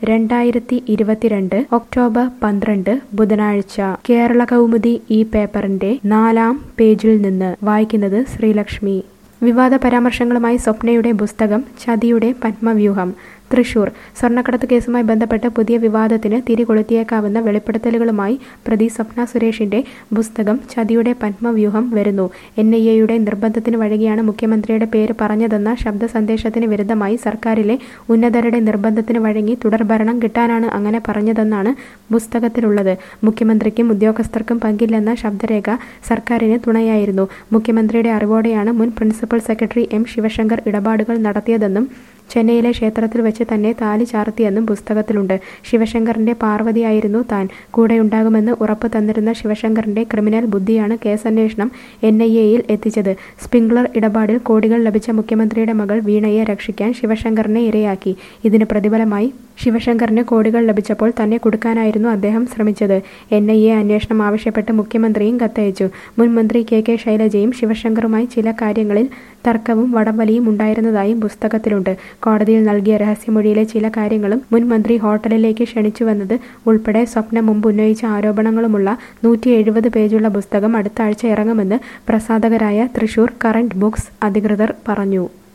രണ്ടായിരത്തി ഇരുപത്തിരണ്ട് ഒക്ടോബർ പന്ത്രണ്ട് ബുധനാഴ്ച കേരള കൗമുദി ഈ പേപ്പറിന്റെ നാലാം പേജിൽ നിന്ന് വായിക്കുന്നത് ശ്രീലക്ഷ്മി വിവാദ പരാമർശങ്ങളുമായി സ്വപ്നയുടെ പുസ്തകം ചതിയുടെ പത്മവ്യൂഹം തൃശൂർ സ്വർണ്ണക്കടത്ത് കേസുമായി ബന്ധപ്പെട്ട് പുതിയ വിവാദത്തിന് തിരികൊളുത്തിയേക്കാവുന്ന വെളിപ്പെടുത്തലുകളുമായി പ്രതി സ്വപ്ന സുരേഷിന്റെ പുസ്തകം ചതിയുടെ പത്മവ്യൂഹം വരുന്നു എൻ ഐ എയുടെ നിർബന്ധത്തിന് വഴങ്ങിയാണ് മുഖ്യമന്ത്രിയുടെ പേര് പറഞ്ഞതെന്ന ശബ്ദ സന്ദേശത്തിന് വിരുദ്ധമായി സർക്കാരിലെ ഉന്നതരുടെ നിർബന്ധത്തിന് വഴങ്ങി തുടർഭരണം കിട്ടാനാണ് അങ്ങനെ പറഞ്ഞതെന്നാണ് പുസ്തകത്തിലുള്ളത് മുഖ്യമന്ത്രിക്കും ഉദ്യോഗസ്ഥർക്കും പങ്കില്ലെന്ന ശബ്ദരേഖ സർക്കാരിന് തുണയായിരുന്നു മുഖ്യമന്ത്രിയുടെ അറിവോടെയാണ് മുൻ പ്രിൻസിപ്പൽ സെക്രട്ടറി എം ശിവശങ്കർ ഇടപാടുകൾ നടത്തിയതെന്നും ചെന്നൈയിലെ ക്ഷേത്രത്തിൽ വെച്ച് തന്നെ താലി ചാർത്തിയെന്നും പുസ്തകത്തിലുണ്ട് ശിവശങ്കറിന്റെ പാർവതിയായിരുന്നു താൻ കൂടെയുണ്ടാകുമെന്ന് ഉറപ്പ് തന്നിരുന്ന ശിവശങ്കറിന്റെ ക്രിമിനൽ ബുദ്ധിയാണ് കേസന്വേഷണം എൻ ഐ എയിൽ എത്തിച്ചത് സ്പ്രിംഗ്ലർ ഇടപാടിൽ കോടികൾ ലഭിച്ച മുഖ്യമന്ത്രിയുടെ മകൾ വീണയെ രക്ഷിക്കാൻ ശിവശങ്കറിനെ ഇരയാക്കി ഇതിന് പ്രതിഫലമായി ശിവശങ്കറിന് കോടികൾ ലഭിച്ചപ്പോൾ തന്നെ കൊടുക്കാനായിരുന്നു അദ്ദേഹം ശ്രമിച്ചത് എൻ ഐ എ അന്വേഷണം ആവശ്യപ്പെട്ട് മുഖ്യമന്ത്രിയും കത്തയച്ചു മുൻ മന്ത്രി കെ കെ ശൈലജയും ശിവശങ്കറുമായി ചില കാര്യങ്ങളിൽ തർക്കവും വടംവലിയും ഉണ്ടായിരുന്നതായും പുസ്തകത്തിലുണ്ട് കോടതിയിൽ നൽകിയ രഹസ്യമൊഴിയിലെ ചില കാര്യങ്ങളും മുൻ മന്ത്രി ഹോട്ടലിലേക്ക് ക്ഷണിച്ചുവെന്നത് ഉൾപ്പെടെ സ്വപ്ന മുമ്പ് ഉന്നയിച്ച ആരോപണങ്ങളുമുള്ള നൂറ്റി എഴുപത് പേജുള്ള പുസ്തകം അടുത്ത ആഴ്ച ഇറങ്ങുമെന്ന് പ്രസാധകരായ തൃശൂർ കറന്റ് ബുക്സ് അധികൃതർ പറഞ്ഞു